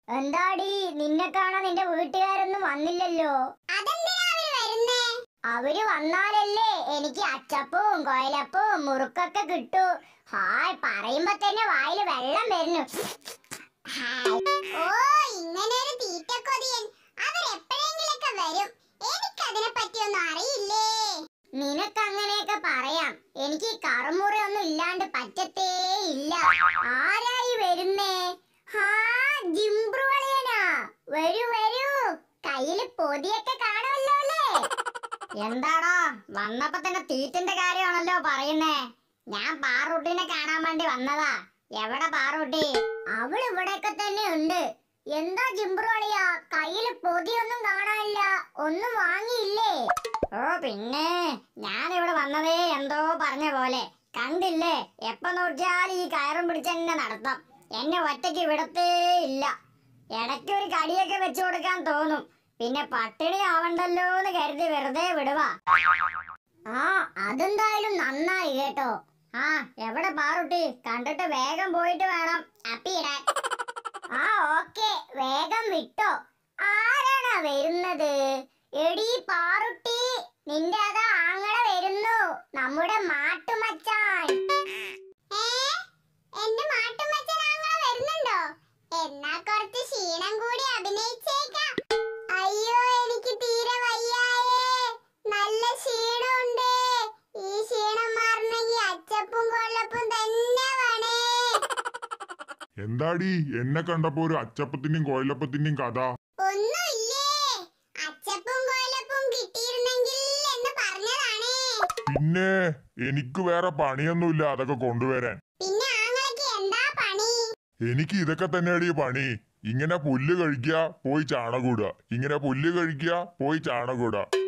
എന്താടി നിന്നെ കാണാൻ നിന്റെ വീട്ടുകാരൊന്നും വന്നില്ലല്ലോ അവര് വന്നാലല്ലേ എനിക്ക് അച്ചപ്പവും കൊയലപ്പവും മുറുക്കൊക്കെ കിട്ടൂ ഹായ് പറയുമ്പോ തന്നെ വായില് വെള്ളം വരുന്നു ഓ ഇങ്ങനെ ഒരു തീറ്റക്കൊതിയൻ അവരെപ്പോഴെങ്കിലൊക്കെ വരും എനിക്കതിനെ പറ്റിയൊന്നും അറിയില്ലേ നിനക്ക് അങ്ങനെയൊക്കെ പറയാം എനിക്ക് ഈ കറുമുറ ഒന്നും ഇല്ലാണ്ട് പറ്റത്തേ ഇല്ല ആരായി വരുന്നേ ഹാ ജിംബ്രുവളിയനാ വരൂ വരൂ കയ്യില് പൊതിയൊക്കെ കാണുമല്ലോ അല്ലേ എന്താടാ വന്നപ്പോ തന്നെ തീറ്റിന്റെ കാര്യമാണല്ലോ പറയുന്നേ ഞാൻ പാറൂട്ടിനെ കാണാൻ വേണ്ടി വന്നതാ എവിടെ പാറൂട്ടി അവൾ ഇവിടെയൊക്കെ തന്നെ ഉണ്ട് എന്താ ജിംബ്രുവളിയാ കയ്യില് പൊതിയൊന്നും കാണാനില്ല ഒന്നും വാങ്ങിയില്ലേ ഓ പിന്നെ ഞാൻ ഇവിടെ വന്നതേ എന്തോ പറഞ്ഞ പോലെ കണ്ടില്ലേ എപ്പോ നോക്കിയാലും ഈ കയറും പിടിച്ചെന്നെ നടത്താം എന്നെ ഒറ്റയ്ക്ക് വിടത്തേ ഇല്ല ഇടയ്ക്ക് ഒരു കടിയൊക്കെ വെച്ചു കൊടുക്കാൻ തോന്നും പിന്നെ പട്ടിണി ആവണ്ടല്ലോ എന്ന് കരുതി വെറുതെ വിടുവാ ആ അതെന്തായാലും നന്നായി കേട്ടോ ആ എവിടെ പാറുട്ടി കണ്ടിട്ട് വേഗം പോയിട്ട് വേണം അപ്പിയിടാൻ ആ ഓക്കെ വേഗം വിട്ടോ ആരാണ് വരുന്നത് എടി പാറുട്ടി നിന്റെ അതാ ആങ്ങളെ വരുന്നു നമ്മുടെ മാട്ടുമച്ചാൻ ഏ എന്റെ മാട്ടുമച്ചനാങ്ങളെ വരുന്നുണ്ടോ എന്നാ കുറച്ച് ക്ഷീണം കൂടി അഭിനയിച്ചേക്കാം അയ്യോ എനിക്ക് തീരെ വയ്യായേ നല്ല ക്ഷീണമുണ്ട് ഈ ക്ഷീണം മാറണമെങ്കിൽ അച്ചപ്പും കൊള്ളപ്പും തന്നെ വേണേ എന്താടി എന്നെ കണ്ടപ്പോ ഒരു അച്ചപ്പത്തിന്റെയും കോയിലപ്പത്തിന്റെയും കഥ ഒന്നുമില്ലേ അച്ചപ്പും കൊള്ളപ്പും കിട്ടിയിരുന്നെങ്കിൽ എന്ന് പറഞ്ഞതാണേ പിന്നെ എനിക്ക് വേറെ പണിയൊന്നുമില്ല അതൊക്കെ കൊണ്ടുവരാൻ പിന്നെ ആങ്ങളയ്ക്ക് എന്താ പണി എനിക്ക് ഇതൊക്കെ തന്നെയാടി പണി ഇങ്ങനെ പുല്ല് കഴിക്കുക പോയി ചാണകൂടുക ഇങ്ങനെ പുല്ല് കഴിക്കുക പോയി ചാണകൂടുക